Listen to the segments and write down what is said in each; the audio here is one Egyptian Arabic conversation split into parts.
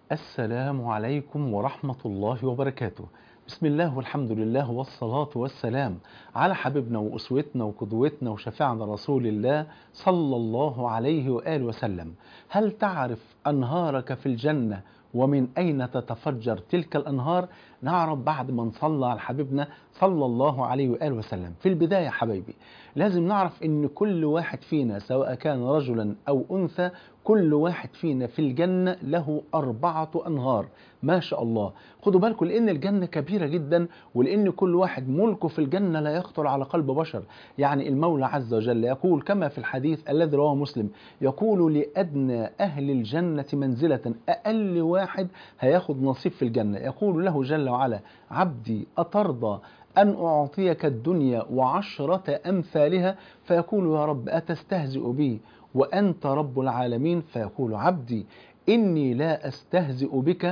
السلام عليكم ورحمة الله وبركاته بسم الله والحمد لله والصلاة والسلام على حبيبنا وأسوتنا وقدوتنا وشفيعنا رسول الله صلى الله عليه وآله وسلم هل تعرف أنهارك في الجنة ومن أين تتفجر تلك الأنهار نعرف بعد ما نصلى على حبيبنا صلى الله عليه وآله وسلم في البداية حبايبي لازم نعرف أن كل واحد فينا سواء كان رجلا أو أنثى كل واحد فينا في الجنة له أربعة أنهار ما شاء الله خدوا بالكم لأن الجنة كبيرة جدا ولأن كل واحد ملكه في الجنة لا يخطر على قلب بشر يعني المولى عز وجل يقول كما في الحديث الذي رواه مسلم يقول لأدنى أهل الجنة منزلة أقل واحد هياخد نصيب في الجنة يقول له جل وعلا عبدي أترضى أن أعطيك الدنيا وعشرة أمثالها فيقول يا رب أتستهزئ بي وأنت رب العالمين فيقول عبدي إني لا أستهزئ بك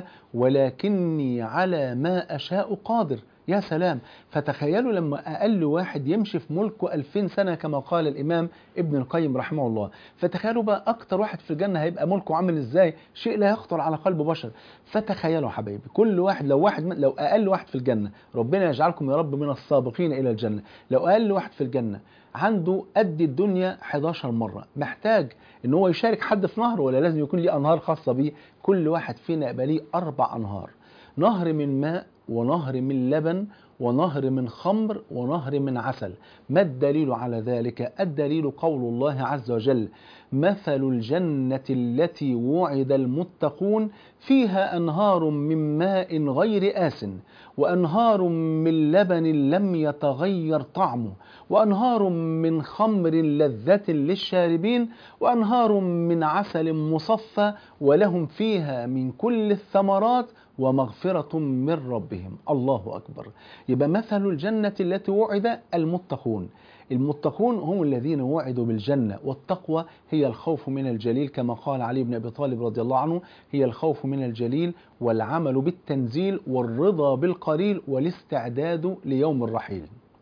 ولكني على ما أشاء قادر يا سلام فتخيلوا لما أقل واحد يمشي في ملكه ألفين سنة كما قال الإمام ابن القيم رحمه الله فتخيلوا بقى أكتر واحد في الجنة هيبقى ملكه عامل إزاي شيء لا يخطر على قلب بشر فتخيلوا حبايبي كل واحد لو واحد من لو أقل واحد في الجنة ربنا يجعلكم يا رب من السابقين إلى الجنة لو أقل واحد في الجنة عنده قد الدنيا 11 مرة محتاج ان هو يشارك حد في نهر ولا لازم يكون ليه انهار خاصة بيه كل واحد فينا يبقى ليه اربع انهار نهر من ماء ونهر من لبن ونهر من خمر ونهر من عسل ما الدليل على ذلك الدليل قول الله عز وجل مثل الجنة التي وعد المتقون فيها أنهار من ماء غير آس وأنهار من لبن لم يتغير طعمه وأنهار من خمر لذة للشاربين وأنهار من عسل مصفى ولهم فيها من كل الثمرات ومغفرة من ربهم الله أكبر يبقى مثل الجنة التي وعد المتقون المتقون هم الذين وعدوا بالجنة والتقوى هي الخوف من الجليل كما قال علي بن أبي طالب رضي الله عنه هي الخوف من الجليل والعمل بالتنزيل والرضا بالقليل والاستعداد ليوم الرحيل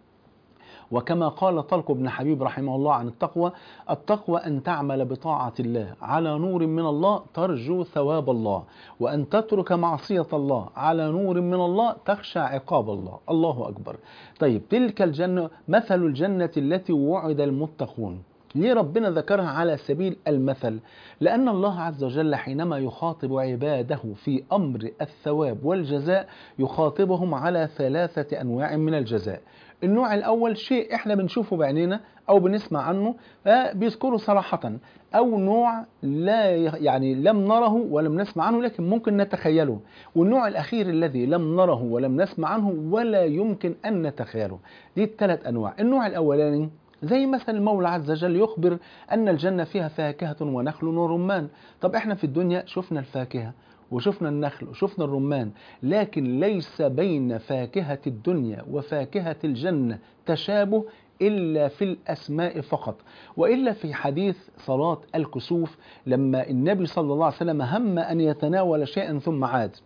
وكما قال طلق بن حبيب رحمه الله عن التقوى التقوى أن تعمل بطاعة الله على نور من الله ترجو ثواب الله وأن تترك معصية الله على نور من الله تخشى عقاب الله الله أكبر طيب تلك الجنة مثل الجنة التي وعد المتقون ليه ربنا ذكرها على سبيل المثل لأن الله عز وجل حينما يخاطب عباده في أمر الثواب والجزاء يخاطبهم على ثلاثة أنواع من الجزاء النوع الأول شيء إحنا بنشوفه بعينينا أو بنسمع عنه بيذكره صراحة أو نوع لا يعني لم نره ولم نسمع عنه لكن ممكن نتخيله والنوع الأخير الذي لم نره ولم نسمع عنه ولا يمكن أن نتخيله دي الثلاث أنواع النوع الأولاني زي مثلا المولى عز وجل يخبر أن الجنة فيها فاكهة ونخل ورمان طب احنا في الدنيا شفنا الفاكهة وشفنا النخل وشفنا الرمان لكن ليس بين فاكهة الدنيا وفاكهة الجنة تشابه إلا في الأسماء فقط وإلا في حديث صلاة الكسوف لما النبي صلى الله عليه وسلم هم أن يتناول شيئا ثم عاد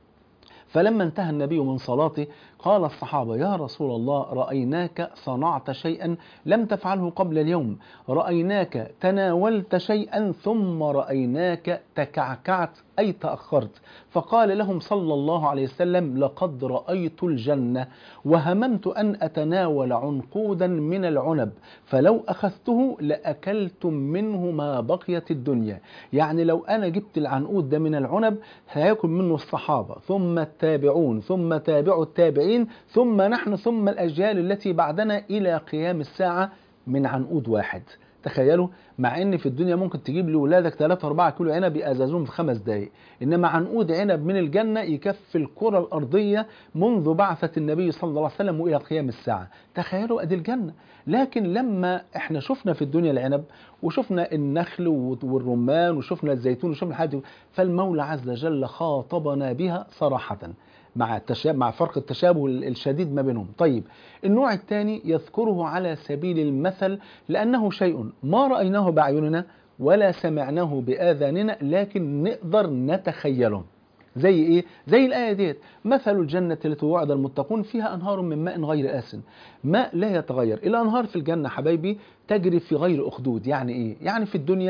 فلما انتهى النبي من صلاته قال الصحابة يا رسول الله رأيناك صنعت شيئا لم تفعله قبل اليوم رأيناك تناولت شيئا ثم رأيناك تكعكعت أي تأخرت فقال لهم صلى الله عليه وسلم لقد رأيت الجنة وهممت أن أتناول عنقودا من العنب فلو أخذته لأكلتم منه ما بقيت الدنيا يعني لو أنا جبت العنقود ده من العنب هياكل منه الصحابة ثم التابعون ثم تابعوا التابعين ثم نحن ثم الأجيال التي بعدنا إلى قيام الساعة من عنقود واحد تخيلوا مع ان في الدنيا ممكن تجيب لاولادك 3 4 كيلو عنب يأزازوهم في خمس دقائق انما عنقود عنب من الجنه يكفي الكره الارضيه منذ بعثه النبي صلى الله عليه وسلم والى قيام الساعه تخيلوا ادي الجنه لكن لما احنا شفنا في الدنيا العنب وشفنا النخل والرمان وشفنا الزيتون وشفنا الحاجات فالمولى عز وجل خاطبنا بها صراحه مع التشابه مع فرق التشابه الشديد ما بينهم طيب النوع الثاني يذكره على سبيل المثل لأنه شيء ما رأيناه بأعيننا ولا سمعناه بآذاننا لكن نقدر نتخيله زي ايه زي الايه ديت مثل الجنه التي وعد المتقون فيها انهار من ماء غير آسن ماء لا يتغير الانهار في الجنه حبايبي تجري في غير اخدود يعني ايه يعني في الدنيا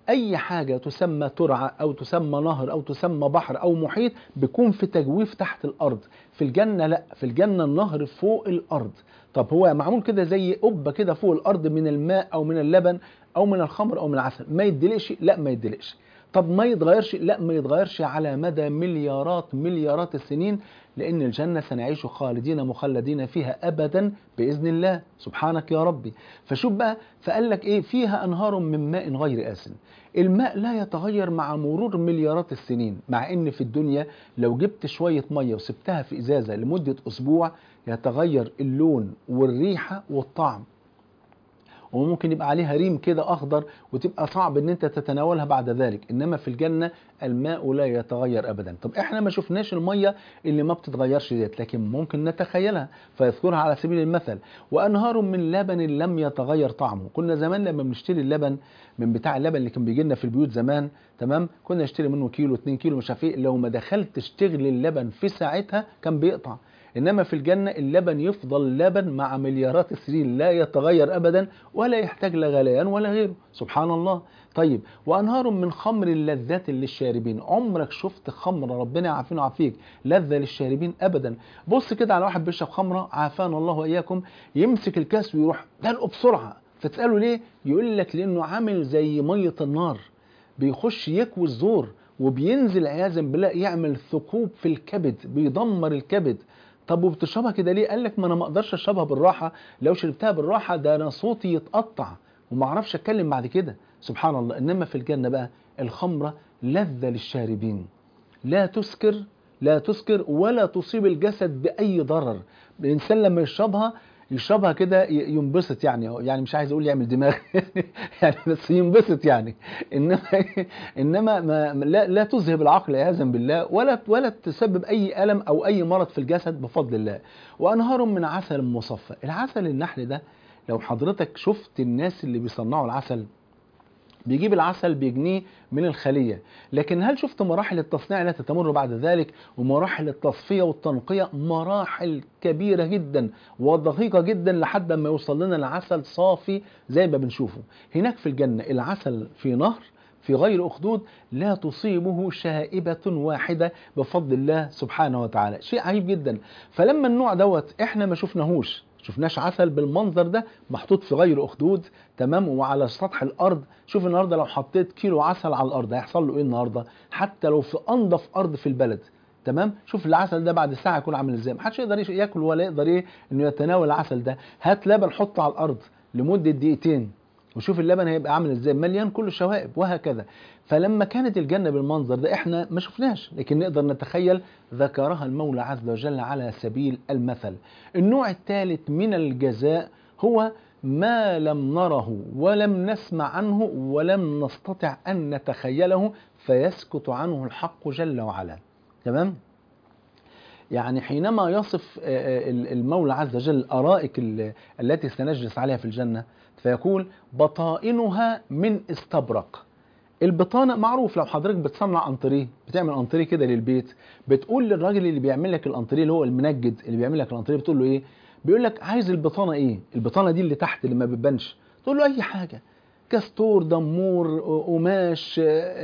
اي حاجه تسمى ترعه او تسمى نهر او تسمى بحر او محيط بيكون في تجويف تحت الارض في الجنه لا في الجنه النهر فوق الارض طب هو معمول كده زي قبه كده فوق الارض من الماء او من اللبن او من الخمر او من العسل ما يدلقش لا ما يدلقش طب ما يتغيرش لا ما يتغيرش على مدى مليارات مليارات السنين لأن الجنة سنعيش خالدين مخلدين فيها أبدا بإذن الله سبحانك يا ربي فشوف بقى فقال لك إيه فيها أنهار من ماء غير آسن الماء لا يتغير مع مرور مليارات السنين مع ان في الدنيا لو جبت شوية مية وسبتها في ازازة لمدة اسبوع يتغير اللون والريحة والطعم وممكن يبقى عليها ريم كده اخضر وتبقى صعب ان انت تتناولها بعد ذلك انما في الجنه الماء لا يتغير ابدا طب احنا ما شفناش الميه اللي ما بتتغيرش ديت لكن ممكن نتخيلها فيذكرها على سبيل المثل وانهار من لبن لم يتغير طعمه كنا زمان لما بنشتري اللبن من بتاع اللبن اللي كان بيجي لنا في البيوت زمان تمام كنا نشتري منه كيلو 2 كيلو مش عارف ايه لو ما دخلتش تغلي اللبن في ساعتها كان بيقطع انما في الجنه اللبن يفضل لبن مع مليارات السنين لا يتغير ابدا ولا يحتاج لا غليان ولا غيره سبحان الله طيب وانهار من خمر لذات للشاربين عمرك شفت خمر ربنا يعافينا ويعافيك لذه للشاربين ابدا بص كده على واحد بيشرب خمره عافانا الله واياكم يمسك الكاس ويروح دلقه بسرعه فتساله ليه يقول لك لانه عامل زي ميه النار بيخش يكوي الزور وبينزل عياذا بالله يعمل ثقوب في الكبد بيدمر الكبد طب وبتشربها كده ليه؟ قال لك ما انا ما اقدرش اشربها بالراحه، لو شربتها بالراحه ده انا صوتي يتقطع وما اعرفش اتكلم بعد كده، سبحان الله، انما في الجنه بقى الخمره لذه للشاربين. لا تسكر لا تسكر ولا تصيب الجسد باي ضرر، الانسان لما يشربها يشربها كده ينبسط يعني يعني مش عايز اقول يعمل دماغ يعني بس ينبسط يعني انما انما ما لا, لا تذهب العقل عياذا بالله ولا ولا تسبب اي الم او اي مرض في الجسد بفضل الله وانهار من عسل مصفى العسل النحل ده لو حضرتك شفت الناس اللي بيصنعوا العسل بيجيب العسل بيجنيه من الخليه لكن هل شفت مراحل التصنيع التي تمر بعد ذلك ومراحل التصفيه والتنقيه مراحل كبيره جدا ودقيقه جدا لحد ما يوصل لنا العسل صافي زي ما بنشوفه هناك في الجنه العسل في نهر في غير أخدود لا تصيبه شائبة واحدة بفضل الله سبحانه وتعالى شيء عجيب جدا فلما النوع دوت احنا ما شفناهوش شفناش عسل بالمنظر ده محطوط في غير اخدود تمام وعلى سطح الارض شوف النهارده لو حطيت كيلو عسل على الارض هيحصل له ايه النهارده حتى لو في انضف ارض في البلد تمام شوف العسل ده بعد ساعه يكون عامل ازاي محدش يقدر ياكل ولا يقدر ايه انه يتناول العسل ده هات لبن حطه على الارض لمده دقيقتين وشوف اللبن هيبقى عامل ازاي مليان كله شوائب وهكذا فلما كانت الجنة بالمنظر ده احنا ما شفناش لكن نقدر نتخيل ذكرها المولى عز وجل على سبيل المثل النوع الثالث من الجزاء هو ما لم نره ولم نسمع عنه ولم نستطع أن نتخيله فيسكت عنه الحق جل وعلا تمام يعني حينما يصف المولى عز وجل الأرائك التي سنجلس عليها في الجنة فيقول بطائنها من استبرق البطانه معروف لو حضرتك بتصنع انطريه بتعمل انطريه كده للبيت بتقول للراجل اللي بيعمل لك الانطريه اللي هو المنجد اللي بيعمل لك الانطريه بتقول له ايه بيقول لك عايز البطانه ايه البطانه دي اللي تحت اللي ما بتبانش تقول له اي حاجه كاستور دمور قماش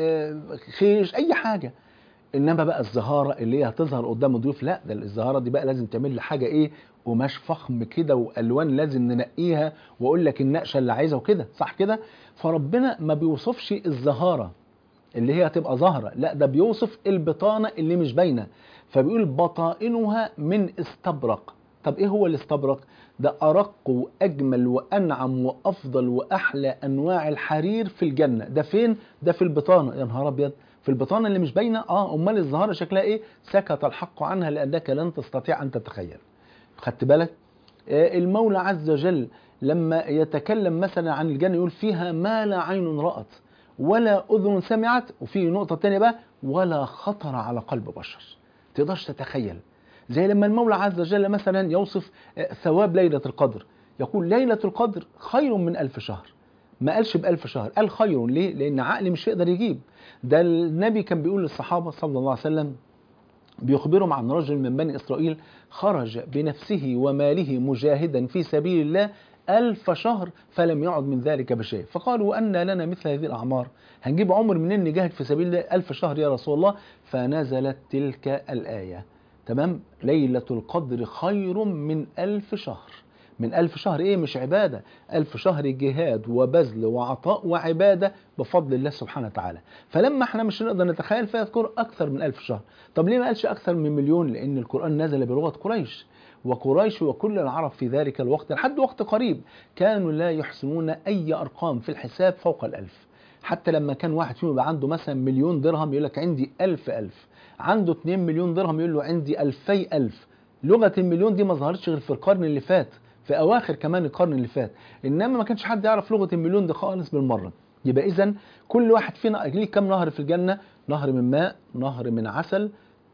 خيش اي حاجه انما بقى الزهاره اللي هي هتظهر قدام الضيوف لا ده الزهاره دي بقى لازم تعمل لي حاجه ايه قماش فخم كده والوان لازم ننقيها واقول لك النقشه اللي عايزها وكده صح كده فربنا ما بيوصفش الزهاره اللي هي هتبقى ظاهره لا ده بيوصف البطانه اللي مش باينه فبيقول بطائنها من استبرق طب ايه هو الاستبرق ده ارق واجمل وانعم وافضل واحلى انواع الحرير في الجنه ده فين ده في البطانه يا نهار ابيض في البطانه اللي مش باينه اه امال الزهاره شكلها ايه سكت الحق عنها لانك لن تستطيع ان تتخيل خدت بالك آه المولى عز وجل لما يتكلم مثلا عن الجنه يقول فيها ما لا عين رات ولا اذن سمعت وفي نقطه تانية بقى ولا خطر على قلب بشر تقدرش تتخيل زي لما المولى عز وجل مثلا يوصف ثواب ليله القدر يقول ليله القدر خير من ألف شهر ما قالش بألف شهر قال خير ليه لأن عقلي مش يقدر يجيب ده النبي كان بيقول للصحابة صلى الله عليه وسلم بيخبرهم عن رجل من بني إسرائيل خرج بنفسه وماله مجاهدا في سبيل الله ألف شهر فلم يعد من ذلك بشيء فقالوا أن لنا مثل هذه الأعمار هنجيب عمر منين نجاهد في سبيل الله ألف شهر يا رسول الله فنزلت تلك الآية تمام ليلة القدر خير من ألف شهر من ألف شهر إيه مش عبادة ألف شهر جهاد وبذل وعطاء وعبادة بفضل الله سبحانه وتعالى فلما احنا مش نقدر نتخيل فيذكر أكثر من ألف شهر طب ليه ما قالش أكثر من مليون لأن القرآن نزل بلغة قريش وقريش وكل العرب في ذلك الوقت لحد وقت قريب كانوا لا يحسنون أي أرقام في الحساب فوق الألف حتى لما كان واحد فيهم يبقى عنده مثلا مليون درهم يقول لك عندي ألف ألف عنده 2 مليون درهم يقول له عندي ألفي ألف لغة المليون دي ما ظهرتش غير في القرن اللي فات في أواخر كمان القرن اللي فات إنما ما كانش حد يعرف لغة المليون دي خالص بالمرة يبقى إذا كل واحد فينا ليه كم نهر في الجنة نهر من ماء نهر من عسل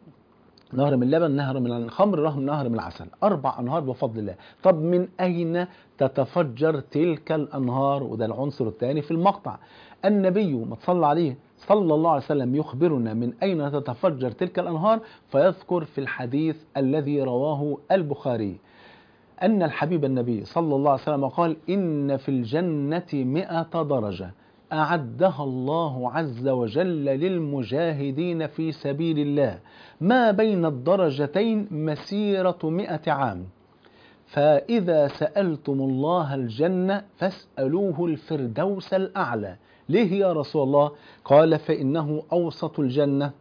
نهر من لبن نهر من الخمر نهر من العسل أربع أنهار بفضل الله طب من أين تتفجر تلك الأنهار وده العنصر الثاني في المقطع النبي ما تصلى عليه صلى الله عليه وسلم يخبرنا من أين تتفجر تلك الأنهار فيذكر في الحديث الذي رواه البخاري أن الحبيب النبي صلى الله عليه وسلم قال إن في الجنة مئة درجة أعدها الله عز وجل للمجاهدين في سبيل الله ما بين الدرجتين مسيرة مئة عام فإذا سألتم الله الجنة فاسألوه الفردوس الأعلى ليه يا رسول الله قال فإنه أوسط الجنة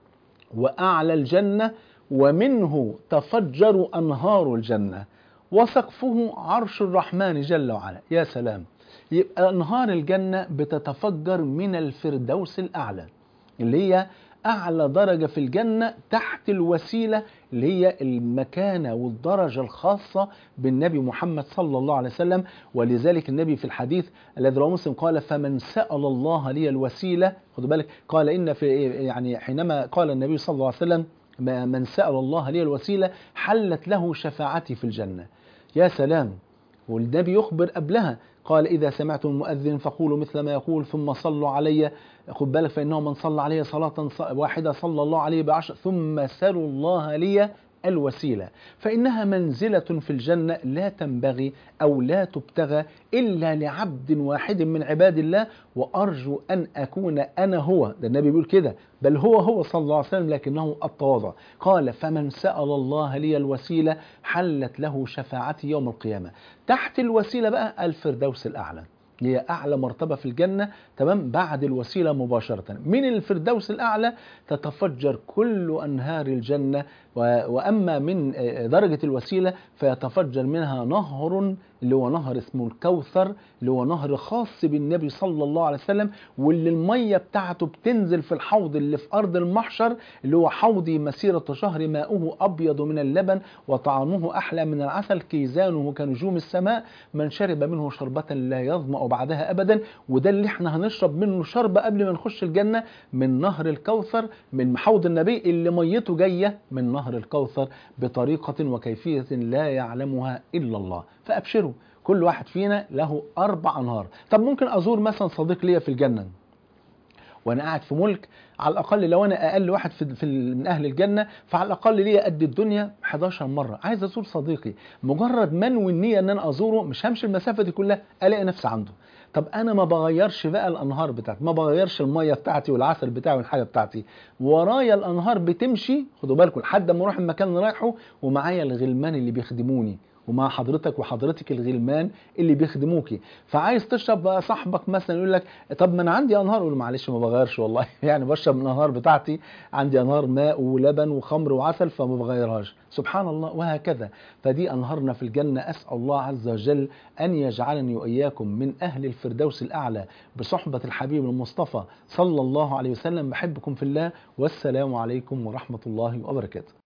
وأعلى الجنة ومنه تفجر أنهار الجنة وسقفه عرش الرحمن جل وعلا يا سلام يبقى أنهار الجنة بتتفجر من الفردوس الأعلى اللي هي أعلى درجة في الجنة تحت الوسيلة اللي هي المكانة والدرجة الخاصة بالنبي محمد صلى الله عليه وسلم ولذلك النبي في الحديث الذي رواه مسلم قال فمن سأل الله لي الوسيلة خدوا بالك قال إن في يعني حينما قال النبي صلى الله عليه وسلم من سأل الله لي الوسيلة حلت له شفاعتي في الجنة يا سلام والنبي يخبر قبلها قال إذا سمعتم المؤذن فقولوا مثل ما يقول ثم صلوا علي خد بالك فإنه من صلى علي صلاة واحدة صلى الله عليه بعشر ثم سلوا الله لي الوسيلة فإنها منزلة في الجنة لا تنبغي أو لا تبتغى إلا لعبد واحد من عباد الله وأرجو أن أكون أنا هو ده النبي بيقول كده بل هو هو صلى الله عليه وسلم لكنه التواضع قال فمن سأل الله لي الوسيلة حلت له شفاعتي يوم القيامة تحت الوسيلة بقى الفردوس الأعلى هي أعلى مرتبة في الجنة تمام بعد الوسيلة مباشرة من الفردوس الأعلى تتفجر كل أنهار الجنة وأما من درجة الوسيلة فيتفجر منها نهر اللي هو نهر اسمه الكوثر اللي هو نهر خاص بالنبي صلى الله عليه وسلم واللي المية بتاعته بتنزل في الحوض اللي في أرض المحشر اللي هو حوضي مسيرة شهر ماؤه أبيض من اللبن وطعامه أحلى من العسل كيزانه كنجوم السماء من شرب منه شربة لا يظمأ بعدها أبدا وده اللي احنا هنشرب منه شربة قبل ما نخش الجنة من نهر الكوثر من حوض النبي اللي ميته جاية من نهر الكوثر بطريقة وكيفية لا يعلمها إلا الله فأبشروا كل واحد فينا له أربع أنهار طب ممكن أزور مثلا صديق ليا في الجنة وانا قاعد في ملك على الاقل لو انا اقل واحد في, في من اهل الجنه فعلى الاقل ليا قد الدنيا 11 مره عايز ازور صديقي مجرد منوي النيه ان انا ازوره مش همشي المسافه دي كلها الاقي نفسي عنده طب انا ما بغيرش بقى الانهار بتاعتي ما بغيرش الميه بتاعتي والعسل بتاعي والحاجه بتاعتي ورايا الانهار بتمشي خدوا بالكم لحد ما اروح المكان اللي رايحه ومعايا الغلمان اللي بيخدموني ومع حضرتك وحضرتك الغلمان اللي بيخدموكي فعايز تشرب بقى صاحبك مثلا يقول لك طب ما انا عندي انهار اقول معلش ما بغيرش والله يعني بشرب من الانهار بتاعتي عندي انهار ماء ولبن وخمر وعسل فما بغيرهاش سبحان الله وهكذا فدي انهارنا في الجنه اسال الله عز وجل ان يجعلني واياكم من اهل الفردوس الاعلى بصحبه الحبيب المصطفى صلى الله عليه وسلم بحبكم في الله والسلام عليكم ورحمه الله وبركاته